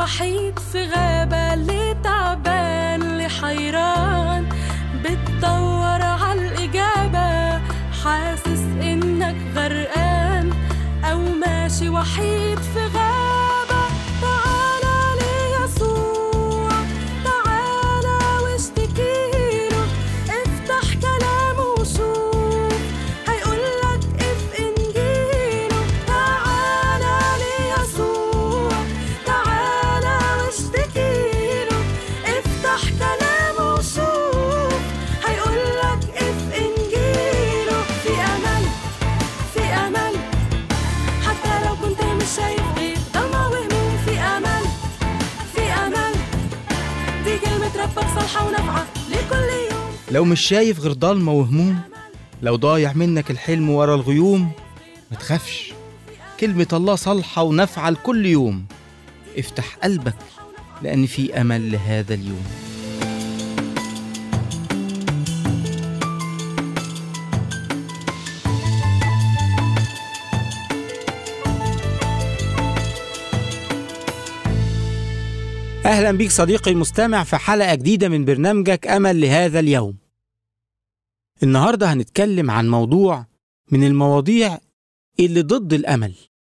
وحيد في غابة اللي تعبان اللي حيران بتدور عالإجابة حاسس إنك غرقان أو ماشي وحيد في غابة تعالى ليسوع تعالى واشتكيله افتح كلامه وشوف هيقولك اف انجيله تعالى ليسوع تعالى واشتكيله افتح كلامه وشوف هيقولك اف انجيله في امل في امل حتى لو كنت مش شايف غير ضلمة وهموم في امل في امل دي كلمة ربك صالحة ونافعة لكل يوم لو مش شايف غير ضلمة وهموم لو ضايع منك الحلم ورا الغيوم ما تخافش كلمة الله صالحة ونافعة لكل يوم افتح قلبك لأن في أمل لهذا اليوم أهلا بيك صديقي المستمع في حلقة جديدة من برنامجك أمل لهذا اليوم النهاردة هنتكلم عن موضوع من المواضيع اللي ضد الأمل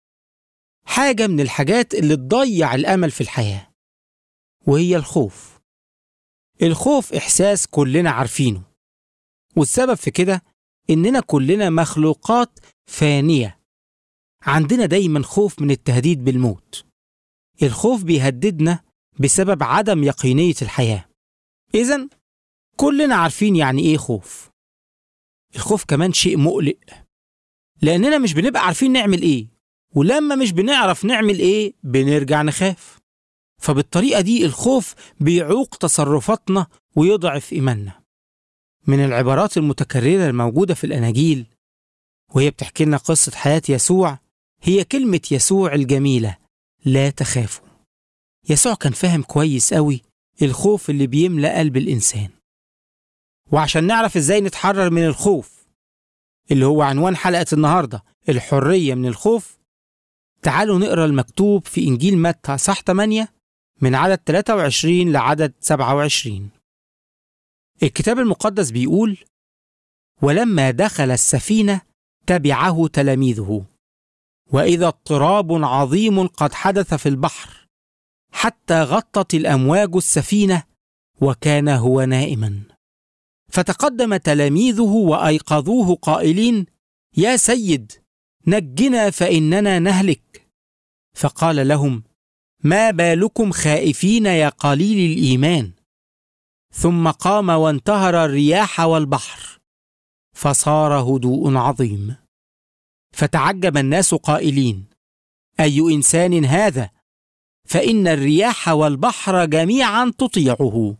حاجة من الحاجات اللي تضيع الأمل في الحياة وهي الخوف الخوف إحساس كلنا عارفينه والسبب في كده إننا كلنا مخلوقات فانية عندنا دايما خوف من التهديد بالموت الخوف بيهددنا بسبب عدم يقينية الحياة إذا كلنا عارفين يعني إيه خوف الخوف كمان شيء مقلق لأننا مش بنبقى عارفين نعمل إيه ولما مش بنعرف نعمل إيه بنرجع نخاف فبالطريقة دي الخوف بيعوق تصرفاتنا ويضعف إيماننا من العبارات المتكررة الموجودة في الأناجيل وهي بتحكي لنا قصة حياة يسوع هي كلمة يسوع الجميلة لا تخافوا يسوع كان فاهم كويس قوي الخوف اللي بيملأ قلب الإنسان وعشان نعرف إزاي نتحرر من الخوف اللي هو عنوان حلقة النهاردة الحرية من الخوف تعالوا نقرأ المكتوب في إنجيل متى صح 8 من عدد 23 لعدد 27 الكتاب المقدس بيقول ولما دخل السفينة تبعه تلاميذه وإذا اضطراب عظيم قد حدث في البحر حتى غطت الامواج السفينه وكان هو نائما فتقدم تلاميذه وايقظوه قائلين يا سيد نجنا فاننا نهلك فقال لهم ما بالكم خائفين يا قليل الايمان ثم قام وانتهر الرياح والبحر فصار هدوء عظيم فتعجب الناس قائلين اي انسان هذا فإن الرياح والبحر جميعا تطيعه.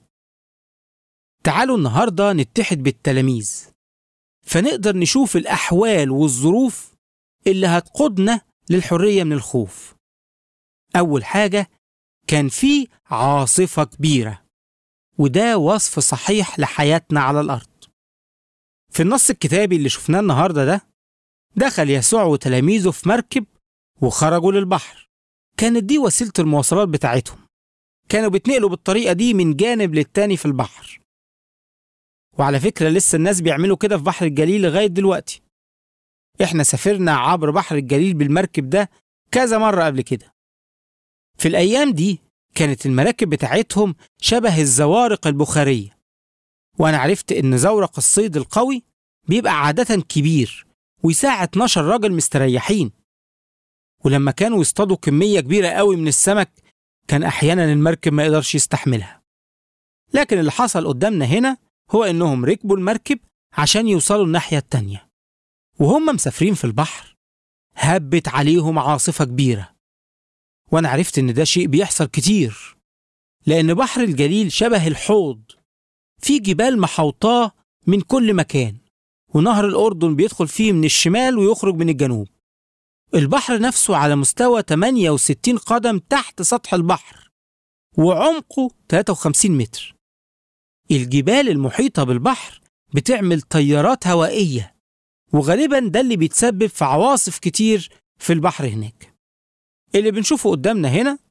تعالوا النهارده نتحد بالتلاميذ فنقدر نشوف الأحوال والظروف اللي هتقودنا للحرية من الخوف. أول حاجة كان في عاصفة كبيرة وده وصف صحيح لحياتنا على الأرض. في النص الكتابي اللي شفناه النهارده ده دخل يسوع وتلاميذه في مركب وخرجوا للبحر. كانت دي وسيلة المواصلات بتاعتهم كانوا بيتنقلوا بالطريقة دي من جانب للتاني في البحر وعلى فكرة لسه الناس بيعملوا كده في بحر الجليل لغاية دلوقتي احنا سافرنا عبر بحر الجليل بالمركب ده كذا مرة قبل كده في الأيام دي كانت المراكب بتاعتهم شبه الزوارق البخارية وأنا عرفت إن زورق الصيد القوي بيبقى عادة كبير ويساع 12 راجل مستريحين ولما كانوا يصطادوا كمية كبيرة قوي من السمك كان أحيانا المركب ما يقدرش يستحملها لكن اللي حصل قدامنا هنا هو إنهم ركبوا المركب عشان يوصلوا الناحية التانية وهم مسافرين في البحر هبت عليهم عاصفة كبيرة وأنا عرفت إن ده شيء بيحصل كتير لأن بحر الجليل شبه الحوض في جبال محوطاه من كل مكان ونهر الأردن بيدخل فيه من الشمال ويخرج من الجنوب البحر نفسه على مستوى 68 قدم تحت سطح البحر وعمقه 53 متر الجبال المحيطة بالبحر بتعمل تيارات هوائية وغالبا ده اللي بيتسبب في عواصف كتير في البحر هناك اللي بنشوفه قدامنا هنا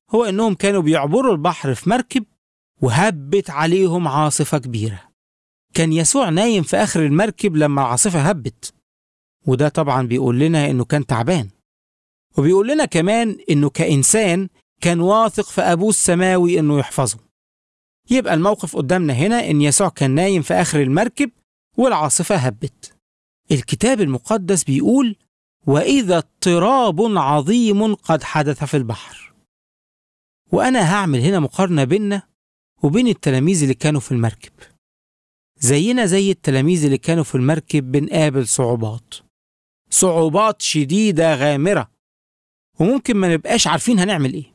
هو إنهم كانوا بيعبروا البحر في مركب وهبت عليهم عاصفة كبيرة كان يسوع نايم في آخر المركب لما العاصفة هبت وده طبعا بيقول لنا إنه كان تعبان وبيقول لنا كمان إنه كإنسان كان واثق في أبوه السماوي إنه يحفظه يبقى الموقف قدامنا هنا إن يسوع كان نايم في آخر المركب والعاصفة هبت الكتاب المقدس بيقول وإذا اضطراب عظيم قد حدث في البحر وأنا هعمل هنا مقارنة بيننا وبين التلاميذ اللي كانوا في المركب زينا زي التلاميذ اللي كانوا في المركب بنقابل صعوبات صعوبات شديدة غامرة وممكن ما نبقاش عارفين هنعمل ايه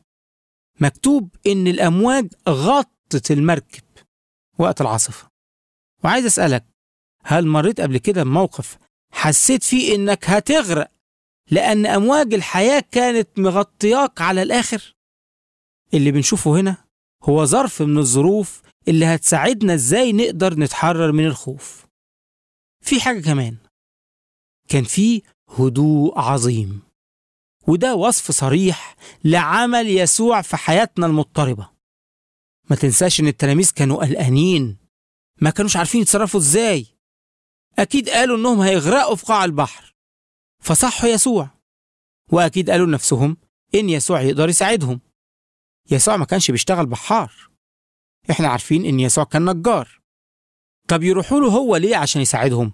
مكتوب ان الامواج غطت المركب وقت العاصفة وعايز اسألك هل مريت قبل كده بموقف حسيت فيه انك هتغرق لان امواج الحياة كانت مغطياك على الاخر اللي بنشوفه هنا هو ظرف من الظروف اللي هتساعدنا ازاي نقدر نتحرر من الخوف في حاجة كمان كان في هدوء عظيم وده وصف صريح لعمل يسوع في حياتنا المضطربة ما تنساش ان التلاميذ كانوا قلقانين ما كانوش عارفين يتصرفوا ازاي اكيد قالوا انهم هيغرقوا في قاع البحر فصحوا يسوع واكيد قالوا لنفسهم ان يسوع يقدر يساعدهم يسوع ما كانش بيشتغل بحار احنا عارفين ان يسوع كان نجار طب يروحوا له هو ليه عشان يساعدهم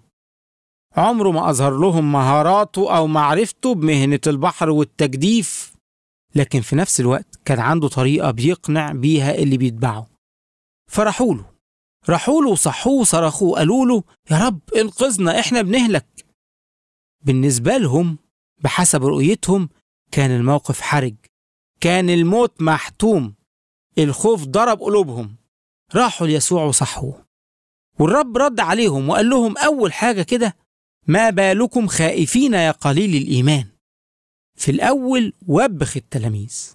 عمره ما اظهر لهم مهاراته او معرفته بمهنه البحر والتجديف لكن في نفس الوقت كان عنده طريقه بيقنع بيها اللي بيتبعه فراحوا له راحوا له وصحوه وصرخوه قالوا له يا رب انقذنا احنا بنهلك بالنسبه لهم بحسب رؤيتهم كان الموقف حرج كان الموت محتوم الخوف ضرب قلوبهم راحوا ليسوع وصحوه والرب رد عليهم وقال لهم أول حاجة كده ما بالكم خائفين يا قليل الإيمان في الأول وبخ التلاميذ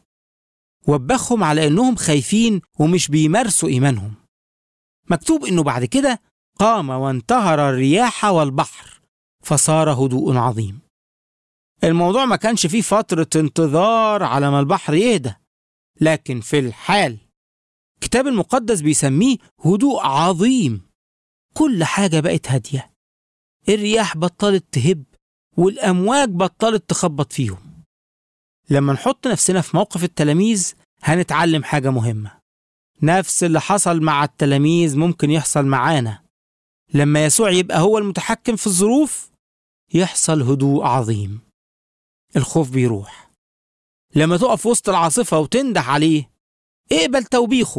وبخهم على إنهم خايفين ومش بيمارسوا إيمانهم مكتوب إنه بعد كده قام وانتهر الرياح والبحر فصار هدوء عظيم الموضوع ما كانش فيه فترة انتظار على ما البحر يهدى لكن في الحال الكتاب المقدس بيسميه هدوء عظيم كل حاجة بقت هادية الرياح بطلت تهب والأمواج بطلت تخبط فيهم لما نحط نفسنا في موقف التلاميذ هنتعلم حاجة مهمة نفس اللي حصل مع التلاميذ ممكن يحصل معانا لما يسوع يبقى هو المتحكم في الظروف يحصل هدوء عظيم الخوف بيروح لما تقف وسط العاصفة وتنده عليه اقبل توبيخه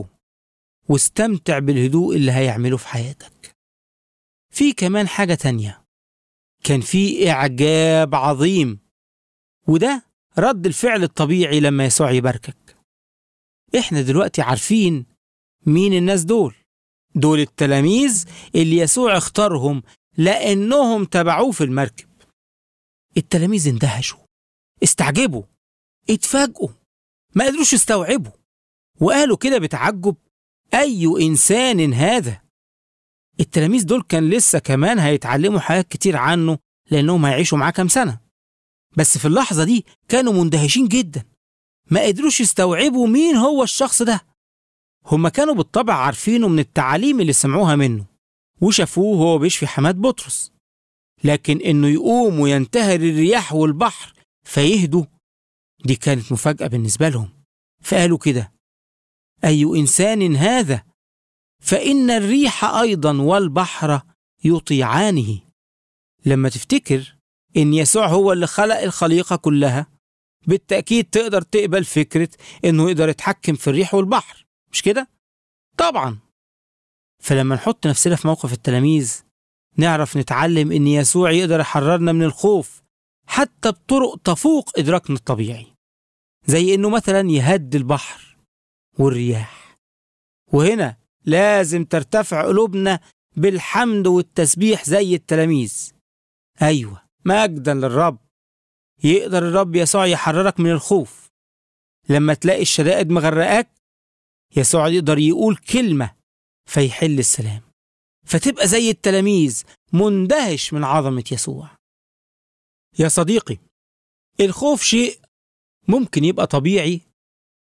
واستمتع بالهدوء اللي هيعمله في حياتك في كمان حاجة تانية كان في إعجاب عظيم وده رد الفعل الطبيعي لما يسوع يباركك احنا دلوقتي عارفين مين الناس دول دول التلاميذ اللي يسوع اختارهم لأنهم تبعوه في المركب التلاميذ اندهشوا استعجبوا اتفاجئوا ما قدروش يستوعبوا وقالوا كده بتعجب أي إنسان هذا التلاميذ دول كان لسه كمان هيتعلموا حاجات كتير عنه لأنهم هيعيشوا معاه كام سنة بس في اللحظة دي كانوا مندهشين جدا ما قدروش يستوعبوا مين هو الشخص ده هما كانوا بالطبع عارفينه من التعاليم اللي سمعوها منه وشافوه وهو بيشفي حماد بطرس لكن انه يقوم وينتهر الرياح والبحر فيهدوا دي كانت مفاجأة بالنسبة لهم فقالوا كده أي إنسان هذا فإن الريح أيضا والبحر يطيعانه لما تفتكر إن يسوع هو اللي خلق الخليقة كلها بالتأكيد تقدر تقبل فكرة إنه يقدر يتحكم في الريح والبحر مش كده؟ طبعا فلما نحط نفسنا في موقف التلاميذ نعرف نتعلم إن يسوع يقدر يحررنا من الخوف حتى بطرق تفوق إدراكنا الطبيعي زي إنه مثلا يهدي البحر والرياح وهنا لازم ترتفع قلوبنا بالحمد والتسبيح زي التلاميذ أيوة مجدا للرب يقدر الرب يسوع يحررك من الخوف لما تلاقي الشدائد مغرقاك يسوع يقدر يقول كلمة فيحل السلام فتبقى زي التلاميذ مندهش من عظمة يسوع يا صديقي الخوف شيء ممكن يبقى طبيعي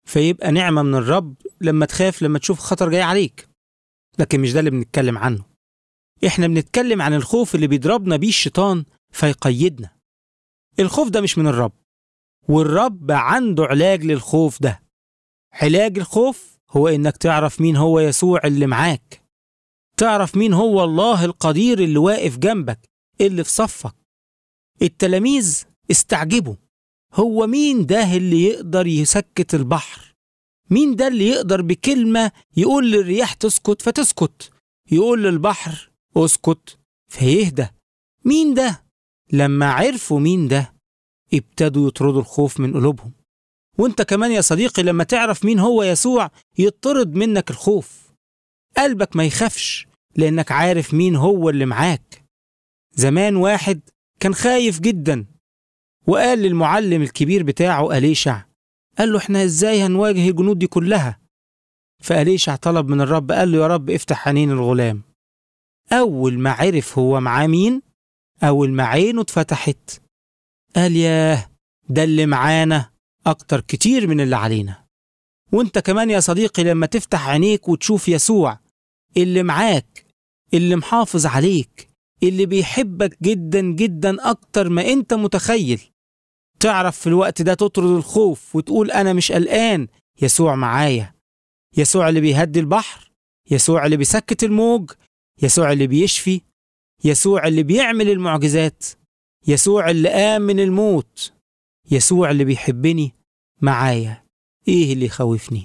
فيبقى نعمة من الرب لما تخاف لما تشوف خطر جاي عليك لكن مش ده اللي بنتكلم عنه احنا بنتكلم عن الخوف اللي بيضربنا بيه الشيطان فيقيدنا الخوف ده مش من الرب والرب عنده علاج للخوف ده علاج الخوف هو انك تعرف مين هو يسوع اللي معاك تعرف مين هو الله القدير اللي واقف جنبك اللي في صفك التلاميذ استعجبوا هو مين ده اللي يقدر يسكت البحر مين ده اللي يقدر بكلمة يقول للرياح تسكت فتسكت يقول للبحر اسكت فيهدى مين ده لما عرفوا مين ده ابتدوا يطردوا الخوف من قلوبهم وانت كمان يا صديقي لما تعرف مين هو يسوع يطرد منك الخوف قلبك ما يخافش لانك عارف مين هو اللي معاك زمان واحد كان خايف جدا وقال للمعلم الكبير بتاعه أليشع قال له احنا ازاي هنواجه الجنود دي كلها فأليشع طلب من الرب قال له يا رب افتح عينين الغلام أول ما عرف هو معاه مين أول ما عينه اتفتحت قال ياه ده اللي معانا أكتر كتير من اللي علينا وانت كمان يا صديقي لما تفتح عينيك وتشوف يسوع اللي معاك اللي محافظ عليك اللي بيحبك جدا جدا أكتر ما انت متخيل تعرف في الوقت ده تطرد الخوف وتقول أنا مش قلقان يسوع معايا يسوع اللي بيهدي البحر يسوع اللي بيسكت الموج يسوع اللي بيشفي يسوع اللي بيعمل المعجزات يسوع اللي قام من الموت يسوع اللي بيحبني معايا ايه اللي يخوفني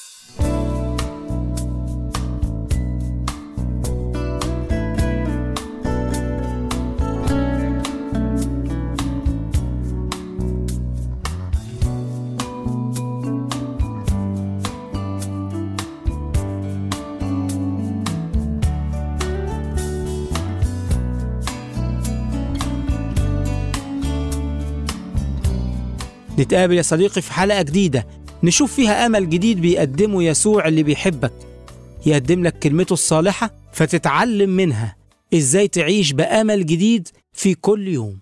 نتقابل يا صديقي في حلقة جديدة نشوف فيها أمل جديد بيقدمه يسوع اللي بيحبك يقدم لك كلمته الصالحة فتتعلم منها إزاي تعيش بأمل جديد في كل يوم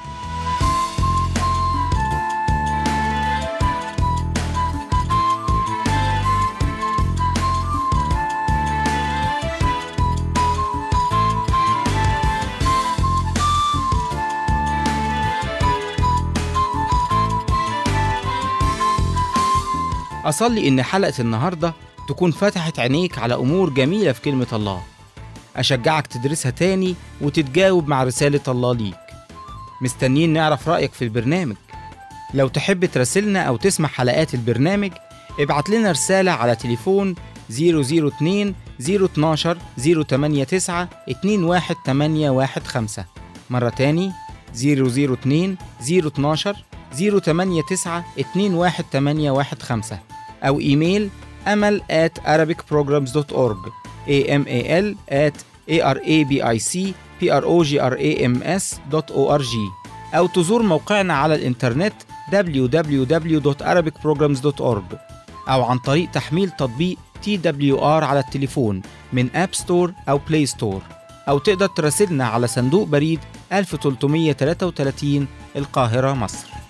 أصلي إن حلقة النهاردة تكون فتحت عينيك على أمور جميلة في كلمة الله أشجعك تدرسها تاني وتتجاوب مع رسالة الله ليك مستنيين نعرف رأيك في البرنامج لو تحب تراسلنا أو تسمع حلقات البرنامج ابعت لنا رسالة على تليفون 002 012 089 21815 مرة تاني 002 012 089 21815 أو إيميل أمل at arabicprograms.org amal at arabicprograms.org أو تزور موقعنا على الإنترنت www.arabicprograms.org أو عن طريق تحميل تطبيق TWR على التليفون من أب ستور أو بلاي ستور أو تقدر تراسلنا على صندوق بريد 1333 القاهرة مصر